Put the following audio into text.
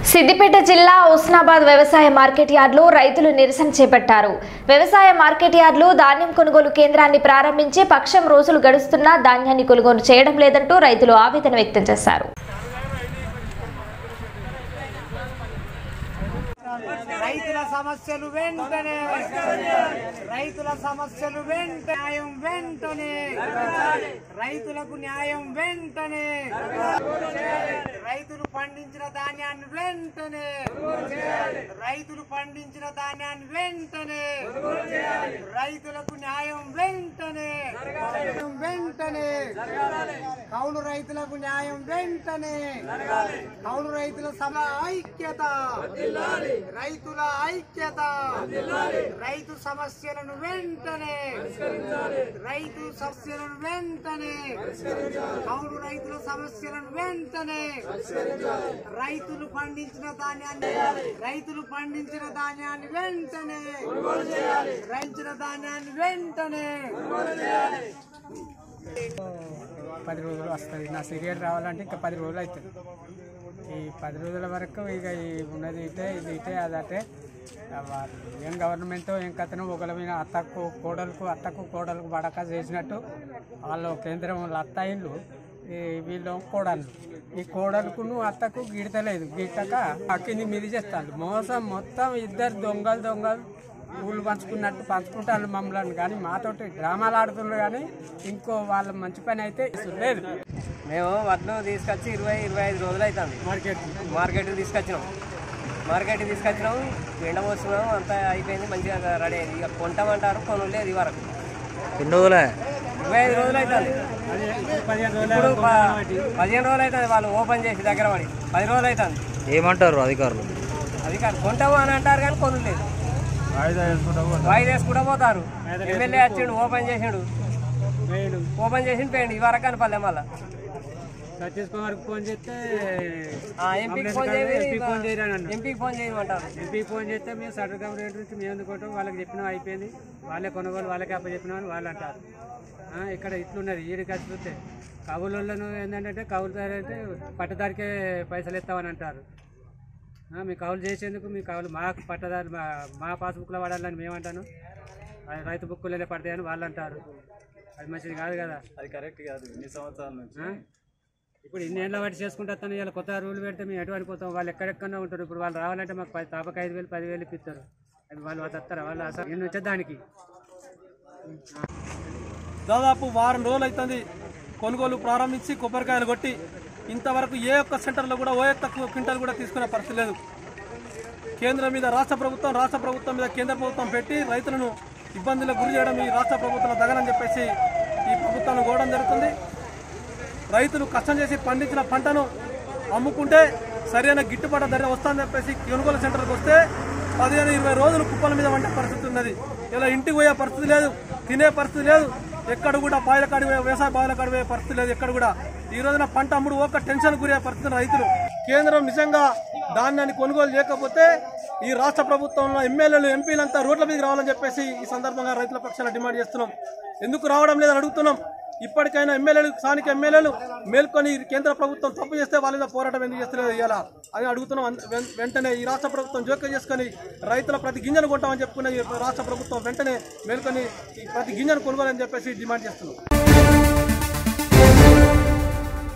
సిద్దిపేట జిల్లా హుస్నాబాద్ వ్యవసాయ మార్కెట్ యార్డులో రైతులు నిరసన చేపట్టారు వ్యవసాయ మార్కెట్ యార్డులో ధాన్యం కొనుగోలు కేంద్రాన్ని ప్రారంభించి పక్షం రోజులు గడుస్తున్నా ధాన్యాన్ని కొనుగోలు చేయడం లేదంటూ రైతులు ఆవేదన వ్యక్తం చేశారు రైతుల సమస్యలు వెంటనే రైతుల సమస్యలు వెంట న్యాయం వెంటనే రైతులకు న్యాయం వెంటనే రైతులు పండించిన ధాన్యాన్ని వెంటనే రైతులు పండించిన ధాన్యాన్ని వెంటనే రైతులకు న్యాయం వెంటనే వెంటనే కౌలు రైతులకు న్యాయం వెంటనే కౌలు రైతుల సభ ఐక్యత రైతుల ఐక్యత రైతు సమస్యలను వెంటనే రైతు సమస్యలను వెంటనే కౌలు రైతుల సమస్యలను వెంటనే రైతులు పండించిన ధాన్యాన్ని రైతులు పండించిన ధాన్యాన్ని వెంటనే రైతుల ధాన్యాన్ని వెంటనే పది రోజులు వస్తుంది నా సీరియల్ రావాలంటే ఇంకా పది రోజులు అవుతుంది ఈ పది రోజుల వరకు ఇక ఈ ఉన్నది ఇటే ఇది ఇటే అదటే వాళ్ళు ఏం గవర్నమెంట్ ఏం కథను ఒకళ్ళ మీద అత్తకు కోడలకు అత్తకు కోడలకు బడక చేసినట్టు వాళ్ళు కేంద్రం వాళ్ళ అత్త ఇల్లు ఈ వీళ్ళు కోడళ్ళు ఈ కోడలుకును అత్తకు గిడతలేదు గిట్టక అక్కిని మిది చేస్తాడు మోసం మొత్తం ఇద్దరు దొంగలు దొంగలు ఊళ్ళు పంచుకున్నట్టు పంచుకుంటారు మమ్మల్ని కానీ మాతోటి డ్రామాలు ఆడుతున్నారు కానీ ఇంకో వాళ్ళ మంచి పని అయితే లేదు మేము వడ్లు తీసుకొచ్చి ఇరవై ఇరవై ఐదు రోజులు అవుతుంది మార్కెట్ మార్కెట్కి తీసుకొచ్చినాం మార్కెట్కి తీసుకొచ్చినాం ఎండ పోస్తున్నాం అంతా అయిపోయింది మంచిగా రెడీ అయింది ఇక కొంటామంటారు కొనులు లేదు ఈ వరకు ఎన్ని రోజులే ఇరవై ఐదు రోజులు అవుతుంది పదిహేను ఇప్పుడు ప- పదిహేను రోజులు అవుతుంది వాళ్ళు ఓపెన్ చేసి దగ్గర పడి పది రోజులు అవుతుంది ఏమంటారు అధికారులు అది కాదు కొంటాము అని అంటారు కానీ కొనులు లేదు వాయిదా వేసుకుంటూ పోతారు ఎమ్మెల్యే వచ్చిండు ఓపెన్ చేసిండు వేలు ఓపెన్ చేసిండు పోయిండు ఈ వరకు కనపడలే మళ్ళీ సతీష్ కుమార్కి ఫోన్ చేస్తే ఎంపీకి ఫోన్ ఎంపీ ఫోన్ చేయరా చేయాలి నన్ను ఎంపీకి ఫోన్ చేయమంటారు ఎంపీ ఫోన్ చేస్తే మేము సర్టిఫికేట్ రేట్ నుంచి మేము ఎందుకోవటం వాళ్ళకి చెప్పినాం అయిపోయింది వాళ్ళే కొనుగోలు వాళ్ళకే అప్ప చెప్పినామని వాళ్ళు అంటారు ఆ, ఇక్కడ ఇట్లున్నది ఈడు కలిసి చూస్తే కవులలో ఏంటంటే కవులు అంటే పట్టదారికే పైసలు ఇస్తామని అంటారు ఆ, మీ కవులు చేసేందుకు మీ కవులు మాకు పట్టదారు మా మా పాస్బుక్లో వాడాలని మేమంటాను అది రైతు బుక్కులనే పడతాయని వాళ్ళు అంటారు అది మంచిది కాదు కదా అది కరెక్ట్ కాదు ఇన్ని సంవత్సరాల నుంచి ఆ? ఇప్పుడు ఇన్ని ఏళ్ళ బట్టి చేసుకుంటాను ఇలా కొత్త రూల్ పెడితే మేము ఎటు పడిపోతాం వాళ్ళు ఎక్కడెక్కడో ఉంటారు ఇప్పుడు వాళ్ళు రావాలంటే మాకు పది తాపక ఐదు వేలు పదివేలు ఇప్పిస్తారు అది వాళ్ళు వస్తారా వాళ్ళు అసలు నేను వచ్చేదానికి దాదాపు వారం రోజులు అవుతుంది కొనుగోలు ప్రారంభించి కొబ్బరికాయలు కొట్టి ఇంతవరకు ఏ ఒక్క సెంటర్లో కూడా ఓ ఒక్క క్వింటల్ కూడా తీసుకునే పరిస్థితి లేదు కేంద్రం మీద రాష్ట్ర ప్రభుత్వం రాష్ట్ర ప్రభుత్వం మీద కేంద్ర ప్రభుత్వం పెట్టి రైతులను ఇబ్బందులకు గురి చేయడం ఈ రాష్ట్ర ప్రభుత్వం దగనని చెప్పేసి ఈ ప్రభుత్వాన్ని కోరడం జరుగుతుంది రైతులు కష్టం చేసి పండించిన పంటను అమ్ముకుంటే సరైన గిట్టుబాటు ధర వస్తుందని చెప్పేసి కొనుగోలు సెంటర్కి వస్తే పదిహేను ఇరవై రోజులు కుప్పల మీద వండే పరిస్థితి ఉన్నది ఇలా ఇంటికి పోయే పరిస్థితి లేదు తినే పరిస్థితి లేదు ఎక్కడ కూడా బాయిల కాడి పోయే వ్యవసాయ బాయిల కాడి పోయే పరిస్థితి లేదు ఎక్కడ కూడా ఈ రోజున పంట అమ్ముడు ఒక టెన్షన్ గురయ్యే పరిస్థితి రైతులు కేంద్రం నిజంగా ధాన్యాన్ని కొనుగోలు చేయకపోతే ఈ రాష్ట్ర ప్రభుత్వంలో ఎమ్మెల్యేలు ఎంపీలంతా రోడ్ల మీదకి రావాలని చెప్పేసి ఈ సందర్భంగా రైతుల పక్షాన డిమాండ్ చేస్తున్నాం ఎందుకు రావడం లేదని అడుగుతున్నాం ఇప్పటికైనా ఎమ్మెల్యేలు స్థానిక ఎమ్మెల్యేలు మేల్కొని కేంద్ర ప్రభుత్వం తప్పు చేస్తే వాళ్ళ మీద పోరాటం ఎందుకు చేస్తలేదు ఇవాళ అని అడుగుతున్నాం అన్- వెం- వెంటనే ఈ రాష్ట్ర ప్రభుత్వం జోక్యం చేసుకొని రైతుల ప్రతి గింజను కొంటామని చెప్పుకున్న ఈ రాష్ట్ర ప్రభుత్వం వెంటనే మేల్కొని ఈ ప్రతి గింజను కొనుగోలని చెప్పేసి డిమాండ్ చేస్తున్నాం